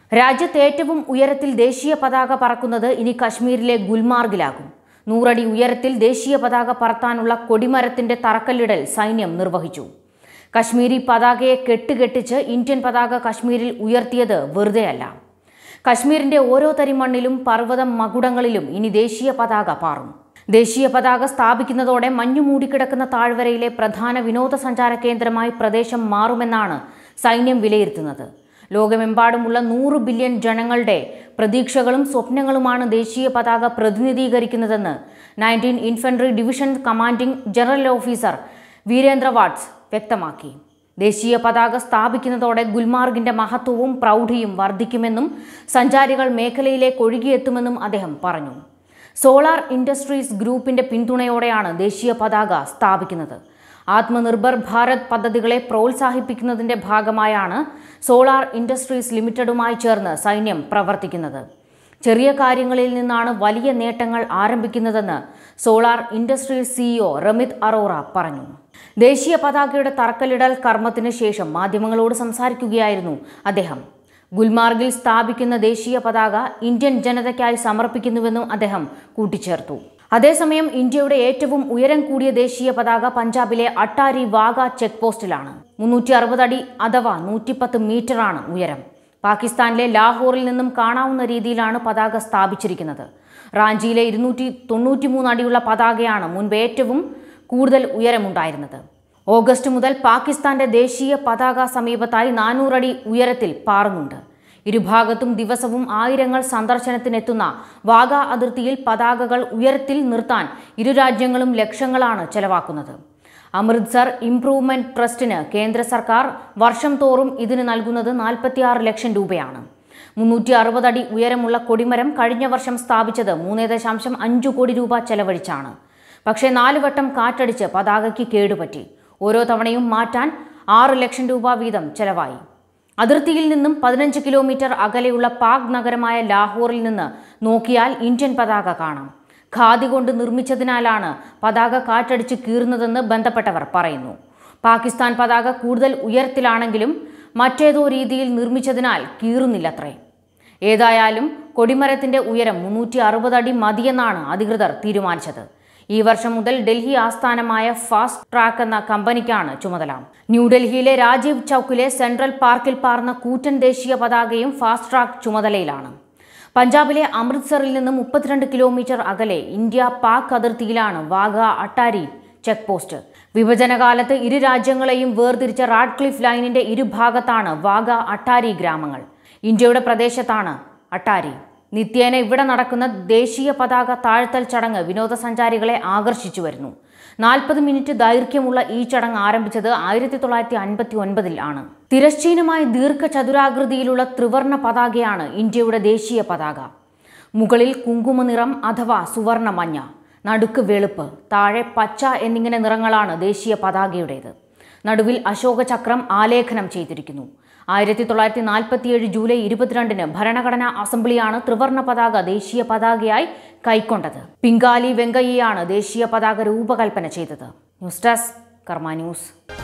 രാജ്യത്ത് ഏറ്റവും ഉയരത്തിൽ ദേശീയ പതാക പറക്കുന്നത് ഇനി കശ്മീരിലെ ഗുൽമാർഗിലാകും നൂറടി ഉയരത്തിൽ ദേശീയ പതാക പറത്താനുള്ള കൊടിമരത്തിന്റെ തറക്കല്ലിടൽ സൈന്യം നിർവഹിച്ചു കശ്മീരി പതാകയെ കെട്ടുകെട്ടിച്ച് ഇന്ത്യൻ പതാക കശ്മീരിൽ ഉയർത്തിയത് വെറുതെയല്ല കശ്മീരിന്റെ ഓരോ തരി മണ്ണിലും പർവ്വതം മകുടങ്ങളിലും ഇനി ദേശീയ പതാക പാറും ദേശീയ പതാക സ്ഥാപിക്കുന്നതോടെ മഞ്ഞു മൂടിക്കിടക്കുന്ന താഴ്വരയിലെ പ്രധാന വിനോദസഞ്ചാര കേന്ദ്രമായി പ്രദേശം മാറുമെന്നാണ് സൈന്യം വിലയിരുത്തുന്നത് ലോകമെമ്പാടുമുള്ള നൂറ് ബില്യൺ ജനങ്ങളുടെ പ്രതീക്ഷകളും സ്വപ്നങ്ങളുമാണ് ദേശീയ പതാക പ്രതിനിധീകരിക്കുന്നതെന്ന് nineteen infantry division commanding general officer Virendra Vats വ്യക്തമാക്കി ദേശീയ പതാക സ്ഥാപിക്കുന്നതോടെ ഗുൽമാർഗിന്റെ മഹത്വവും പ്രൗഢിയും വർദ്ധിക്കുമെന്നും സഞ്ചാരികൾ മേഖലയിലേക്ക് ഒഴുകിയെത്തുമെന്നും അദ്ദേഹം പറഞ്ഞു സോളാർ ഇൻഡസ്ട്രീസ് ഗ്രൂപ്പിന്റെ പിന്തുണയോടെയാണ് ദേശീയ പതാക സ്ഥാപിക്കുന്നത് ആത്മനിർഭർ ഭാരത് പദ്ധതികളെ പ്രോത്സാഹിപ്പിക്കുന്നതിന്റെ ഭാഗമായാണ് സോളാർ ഇൻഡസ്ട്രീസ് ലിമിറ്റഡുമായി ചേർന്ന് സൈന്യം പ്രവർത്തിക്കുന്നത് ചെറിയ കാര്യങ്ങളിൽ നിന്നാണ് വലിയ നേട്ടങ്ങൾ ആരംഭിക്കുന്നതെന്ന് solar industries CEO Ramit Arora പറഞ്ഞു ദേശീയ പതാകയുടെ തറക്കല്ലിടൽ കർമ്മത്തിന് ശേഷം മാധ്യമങ്ങളോട് സംസാരിക്കുകയായിരുന്നു അദ്ദേഹം ഗുൽമാർഗിൽ സ്ഥാപിക്കുന്ന ദേശീയ പതാക ഇന്ത്യൻ ജനതയ്ക്കായി സമർപ്പിക്കുന്നുവെന്നും അദ്ദേഹം കൂട്ടിച്ചേർത്തു അതേസമയം ഇന്ത്യയുടെ ഏറ്റവും ഉയരം കൂടിയ ദേശീയ പതാക പഞ്ചാബിലെ അട്ടാരി വാഗ ചെക്ക് പോസ്റ്റിലാണ് മുന്നൂറ്റി അറുപത് അടി അഥവാ നൂറ്റിപ്പത്ത് മീറ്ററാണ് ഉയരം പാകിസ്ഥാനിലെ ലാഹോറിൽ നിന്നും കാണാവുന്ന രീതിയിലാണ് പതാക സ്ഥാപിച്ചിരിക്കുന്നത് റാഞ്ചിയിലെ ഇരുന്നൂറ്റി തൊണ്ണൂറ്റിമൂന്ന് അടിയുള്ള പതാകയാണ് മുൻപ് ഏറ്റവും കൂടുതൽ ഉയരമുണ്ടായിരുന്നത് ഓഗസ്റ്റ് മുതൽ പാകിസ്ഥാന്റെ ദേശീയ പതാക സമീപത്തായി നാനൂറടി ഉയരത്തിൽ പാറുന്നുണ്ട് ഇരുഭാഗത്തും ദിവസവും ആയിരങ്ങൾ സന്ദർശനത്തിനെത്തുന്ന വാഗ അതിർത്തിയിൽ പതാകകൾ ഉയരത്തിൽ നിർത്താൻ ഇരു രാജ്യങ്ങളും ലക്ഷങ്ങളാണ് ചെലവാക്കുന്നത് അമൃത്സർ ഇംപ്രൂവ്മെന്റ് ട്രസ്റ്റിന് കേന്ദ്ര സർക്കാർ വർഷം തോറും ഇതിന് നൽകുന്നത് നാൽപ്പത്തിയാറ് ലക്ഷം രൂപയാണ് മുന്നൂറ്റി അറുപത് അടി ഉയരമുള്ള കൊടിമരം കഴിഞ്ഞ വർഷം സ്ഥാപിച്ചത് മൂന്ന് ദശാംശം അഞ്ചു കോടി രൂപ ചെലവഴിച്ചാണ് പക്ഷേ നാല് വട്ടം കാറ്റടിച്ച് പതാകയ്ക്ക് കേടുപറ്റി ഓരോ തവണയും മാറ്റാൻ ആറ് ലക്ഷം രൂപ വീതം ചെലവായി അതിർത്തിയിൽ നിന്നും പതിനഞ്ച് കിലോമീറ്റർ അകലെയുള്ള പാക് നഗരമായ ലാഹോറിൽ നിന്ന് നോക്കിയാൽ ഇന്ത്യൻ പതാക കാണാം ഖാദി കൊണ്ട് നിർമ്മിച്ചതിനാലാണ് പതാക കാറ്റടിച്ച് കീറുന്നതെന്ന് ബന്ധപ്പെട്ടവർ പറയുന്നു പാകിസ്ഥാൻ പതാക കൂടുതൽ ഉയരത്തിലാണെങ്കിലും മറ്റേതോ രീതിയിൽ നിർമ്മിച്ചതിനാൽ കീറുന്നില്ലത്രേ ഏതായാലും കൊടിമരത്തിന്റെ ഉയരം മുന്നൂറ്റി അറുപത് അടി മതിയെന്നാണ് അധികൃതർ തീരുമാനിച്ചത് ഈ വർഷം മുതൽ ഡൽഹി ആസ്ഥാനമായ ഫാസ്റ്റ് ട്രാക്ക് എന്ന കമ്പനിക്കാണ് ചുമതല ന്യൂഡൽഹിയിലെ രാജീവ് ചൌക്കിലെ സെൻട്രൽ പാർക്കിൽ പാർന്ന കൂറ്റൻ ദേശീയ പതാകയും ഫാസ്റ്റ് ട്രാക്ക് ചുമതലയിലാണ് പഞ്ചാബിലെ അമൃത്സറിൽ നിന്ന് മുപ്പത്തിരണ്ട് കിലോമീറ്റർ അകലെ ഇന്ത്യ പാക് അതിർത്തിയിലാണ് വാഗ അട്ടാരി ചെക്ക് പോസ്റ്റ് വിഭജനകാലത്ത് ഇരു രാജ്യങ്ങളെയും വേർതിരിച്ച റാഡ്ക്ലിഫ് ലൈനിന്റെ ഇരുഭാഗത്താണ് വാഗ അട്ടാരി ഗ്രാമങ്ങൾ ഇന്ത്യയുടെ പ്രദേശത്താണ് അട്ടാരി നിത്യേന ഇവിടെ നടക്കുന്ന ദേശീയ പതാക താഴ്ത്തൽ ചടങ്ങ് വിനോദസഞ്ചാരികളെ ആകർഷിച്ചു വരുന്നു നാൽപ്പത് മിനിറ്റ് ദൈർഘ്യമുള്ള ഈ ചടങ്ങ് ആരംഭിച്ചത് ആയിരത്തി തൊള്ളായിരത്തി അൻപത്തി ഒൻപതിൽ ആണ് തിരശ്ചീനമായ ദീർഘചതുരാകൃതിയിലുള്ള ത്രിവർണ പതാകയാണ് ഇന്ത്യയുടെ ദേശീയ പതാക മുകളിൽ കുങ്കുമ നിറം അഥവാ സുവർണ മഞ്ഞ നടുക്ക് വെളുപ്പ് താഴെ പച്ച എന്നിങ്ങനെ നിറങ്ങളാണ് ദേശീയ പതാകയുടേത് നടുവിൽ അശോക ചക്രം ആലേഖനം ചെയ്തിരിക്കുന്നു ആയിരത്തി തൊള്ളായിരത്തി നാൽപ്പത്തിയേഴ് ജൂലൈ ഇരുപത്തിരണ്ടിന് ഭരണഘടനാ അസംബ്ലിയാണ് ത്രിവർണ പതാക ദേശീയ പതാകയായി കൈക്കൊണ്ടത് പിങ്കാലി വെങ്കയ്യയാണ് ദേശീയ പതാക രൂപകൽപ്പന ചെയ്തത് ന്യൂസ് ഡെസ്ക് കർമ്മ ന്യൂസ്